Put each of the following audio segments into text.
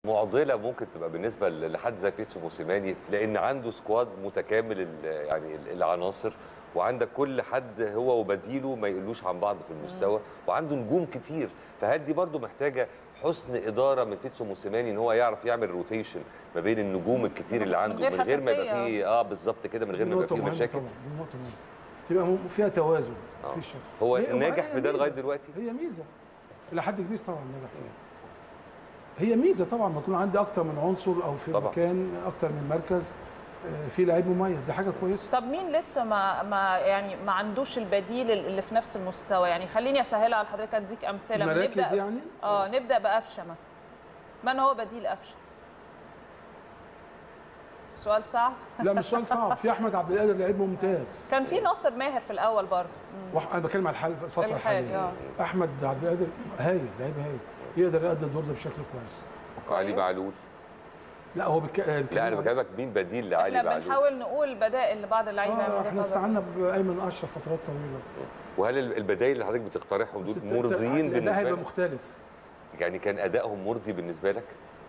معضله ممكن تبقى بالنسبه لحد زي بيتسو موسيماني لان عنده سكواد متكامل ال- يعني ال- العناصر وعندك كل حد هو وبديله ما يقلوش عن بعض في المستوى وعنده نجوم كتير فهل دي برضو محتاجه حسن اداره من بيتسو موسيماني ان هو يعرف يعمل روتيشن ما بين النجوم الكتير اللي عنده غير من غير ما يبقى حساسية. فيه اه بالظبط كده من غير ما يبقى نقطة فيه مهمة مشاكل طبعا دي نقطة مهمة تبقى م- فيها توازن آه. مفيش شك. هو هي- ناجح هي في ده ميزة. لغايه دلوقتي هي ميزة إلى حد كبير طبعا ناجح فيها هي ميزة طبعا ما يكون عندي أكتر من عنصر أو في طبعا. مكان أكتر من مركز آه، في لعيب مميز دي حاجة كويسة طب مين لسه ما ما يعني ما عندوش البديل اللي في نفس المستوى يعني خليني اسهلها على حضرتك اديك امثله مراكز نبدا يعني اه نبدا بقفشه مثلا من هو بديل قفشه سؤال صعب لا مش سؤال صعب في أحمد عبد القادر لعيب ممتاز كان في ناصر ماهر في الاول برضه وح- أنا بتكلم على الحال الفترة الحالي، الحالية آه. أحمد عبد القادر هايل لعيب هايل يقدر يأدي الدور ده بشكل كويس علي كويس. معلول لا هو بك... آه، لا انا بيتكلم بكلمك مين بديل لعلي احنا معلول بنحاول نقول بدائل لبعض اللعيبه من آه وجهة احنا نظرك. استعنا بايمن اشرف فترات طويله وهل ال- البدائل اللي حضرتك بتقترحهم بس دول الت- مرضيين ده بالنسبه هيبقى لك مختلف يعني كان ادائهم مرضي بالنسبه لك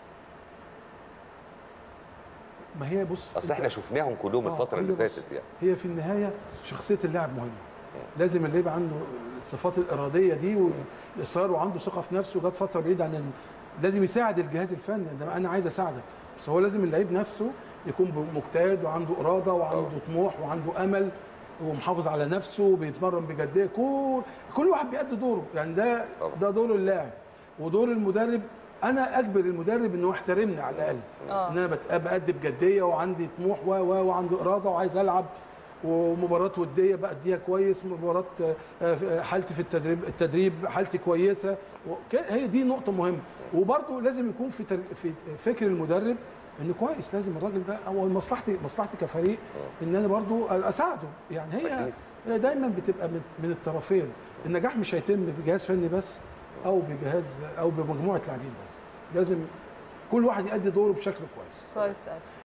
ما هي بص اصل أنت- احنا شفناهم كلهم آه، الفتره هي اللي بص، فاتت يعني هي في النهايه شخصيه اللاعب مهمه لازم اللي يبقى عنده الصفات الاراديه دي والاصرار وعنده ثقه في نفسه جت فتره بعيد عن ال- لازم يساعد الجهاز الفني ده انا عايز اساعدك بس هو لازم اللعيب نفسه يكون مجتهد وعنده اراده وعنده طموح وعنده امل ومحافظ على نفسه وبيتمرن بجديه كل كل واحد بيأدي دوره يعني ده طبعا. ده دور اللاعب ودور المدرب انا اجبر المدرب انه يحترمني على الاقل آه. ان انا بت- بأدي بجديه وعندي طموح و و وعندي اراده وعايز العب ومباراه وديه بأديها كويس مباراه آه، آه، حالتي في التدريب التدريب حالتي كويسه وك- هي دي نقطه مهمه وبرده لازم يكون في تر- في فكر المدرب ان كويس لازم الراجل ده او مصلحتي مصلحتي كفريق ان انا برضو اساعده يعني هي أكيد. هي دايما بتبقى من, من الطرفين النجاح مش هيتم بجهاز فني بس او بجهاز او بمجموعه لاعبين بس لازم كل واحد يأدي دوره بشكل كويس كويس أوي.